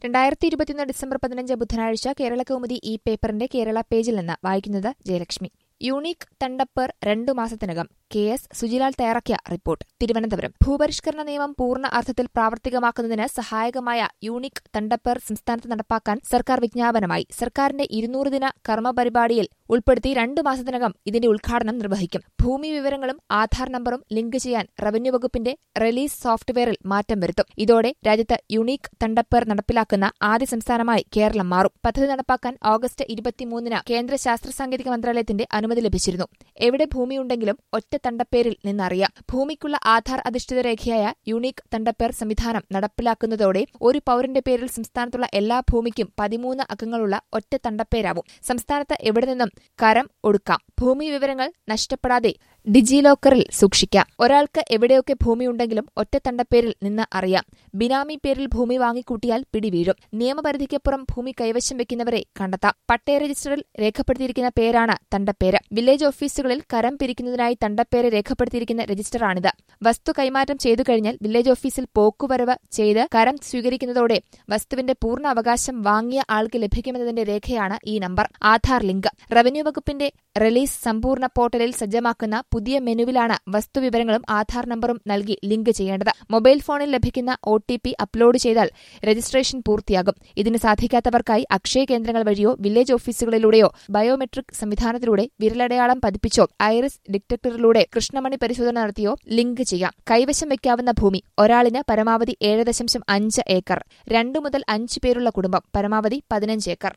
രണ്ടായിരത്തി ഇരുപത്തിയൊന്ന് ഡിസംബർ പതിനഞ്ച് ബുധനാഴ്ച കേരള കൗമുദി ഈ പേപ്പറിന്റെ കേരള പേജിൽ നിന്ന് വായിക്കുന്നത് ജയലക്ഷ്മി യൂണിക് തണ്ടപ്പർ രണ്ടു മാസത്തിനകം കെ എസ് സുജിലാൽ തയ്യാറാക്കിയ റിപ്പോർട്ട് തിരുവനന്തപുരം ഭൂപരിഷ്കരണ നിയമം പൂർണ്ണ അർത്ഥത്തിൽ പ്രാവർത്തികമാക്കുന്നതിന് സഹായകമായ യൂണിക് തണ്ടപ്പർ സംസ്ഥാനത്ത് നടപ്പാക്കാൻ സർക്കാർ വിജ്ഞാപനമായി സർക്കാരിന്റെ ഇരുന്നൂറ് ദിന കർമ്മ പരിപാടിയിൽ ഉൾപ്പെടുത്തി രണ്ടു മാസത്തിനകം ഇതിന്റെ ഉദ്ഘാടനം നിർവഹിക്കും ഭൂമി വിവരങ്ങളും ആധാർ നമ്പറും ലിങ്ക് ചെയ്യാൻ റവന്യൂ വകുപ്പിന്റെ റിലീസ് സോഫ്റ്റ്വെയറിൽ മാറ്റം വരുത്തും ഇതോടെ രാജ്യത്ത് യുണീക് തണ്ടപ്പർ നടപ്പിലാക്കുന്ന ആദ്യ സംസ്ഥാനമായി കേരളം മാറും പദ്ധതി നടപ്പാക്കാൻ ഓഗസ്റ്റ് ഇരുപത്തിമൂന്നിന് കേന്ദ്ര ശാസ്ത്ര സാങ്കേതിക മന്ത്രാലയത്തിന്റെ അനുമതി ലഭിച്ചിരുന്നു എവിടെ ഭൂമിയുണ്ടെങ്കിലും ഒറ്റ തണ്ടപ്പേരിൽ നിന്നറിയാം ഭൂമിക്കുള്ള ആധാർ അധിഷ്ഠിത രേഖയായ യുണീക് തണ്ടപ്പേർ സംവിധാനം നടപ്പിലാക്കുന്നതോടെ ഒരു പൌരന്റെ പേരിൽ സംസ്ഥാനത്തുള്ള എല്ലാ ഭൂമിക്കും പതിമൂന്ന് അക്കങ്ങളുള്ള ഒറ്റ തണ്ടപ്പേരാവും സംസ്ഥാനത്ത് എവിടെ നിന്നും കരം ഒടുക്കാം ഭൂമി വിവരങ്ങൾ നഷ്ടപ്പെടാതെ ഡിജിലോക്കറിൽ സൂക്ഷിക്കാം ഒരാൾക്ക് എവിടെയൊക്കെ ഭൂമിയുണ്ടെങ്കിലും ഒറ്റ തണ്ടപ്പേരിൽ നിന്ന് അറിയാം ബിനാമി പേരിൽ ഭൂമി വാങ്ങിക്കൂട്ടിയാൽ പിടിവീഴും നിയമപരിധിക്കപ്പുറം ഭൂമി കൈവശം വെക്കുന്നവരെ കണ്ടെത്താം പട്ടയ രജിസ്റ്ററിൽ രേഖപ്പെടുത്തിയിരിക്കുന്ന പേരാണ് തണ്ടപ്പേര് വില്ലേജ് ഓഫീസുകളിൽ കരം പിരിക്കുന്നതിനായി തണ്ടപ്പേര് രേഖപ്പെടുത്തിയിരിക്കുന്ന രജിസ്റ്ററാണിത് വസ്തു കൈമാറ്റം ചെയ്തു കഴിഞ്ഞാൽ വില്ലേജ് ഓഫീസിൽ പോക്കുവരവ് ചെയ്ത് കരം സ്വീകരിക്കുന്നതോടെ വസ്തുവിന്റെ പൂർണ്ണ അവകാശം വാങ്ങിയ ആൾക്ക് ലഭിക്കുമെന്നതിന്റെ രേഖയാണ് ഈ നമ്പർ ആധാർ ലിങ്ക് റവന്യൂ വകുപ്പിന്റെ റിലീസ് സമ്പൂർണ്ണ പോർട്ടലിൽ സജ്ജമാക്കുന്ന പുതിയ മെനുവിലാണ് വസ്തുവിവരങ്ങളും ആധാർ നമ്പറും നൽകി ലിങ്ക് ചെയ്യേണ്ടത് മൊബൈൽ ഫോണിൽ ലഭിക്കുന്ന O T P upload registration രജിസ്ട്രേഷൻ പൂർത്തിയാകും ഇതിന് സാധിക്കാത്തവർക്കായി അക്ഷയ കേന്ദ്രങ്ങൾ വഴിയോ വില്ലേജ് ഓഫീസുകളിലൂടെയോ ബയോമെട്രിക് സംവിധാനത്തിലൂടെ വിരലടയാളം പതിപ്പിച്ചോ ഐറിസ് ഡിറ്റക്ടറിലൂടെ കൃഷ്ണമണി പരിശോധന നടത്തിയോ ലിങ്ക് ചെയ്യാം കൈവശം വയ്ക്കാവുന്ന ഭൂമി ഒരാളിന് പരമാവധി ഏഴ് ദശാംശം അഞ്ച് ഏക്കർ രണ്ടു മുതൽ അഞ്ച് പേരുള്ള കുടുംബം പരമാവധി പതിനഞ്ച് ഏക്കർ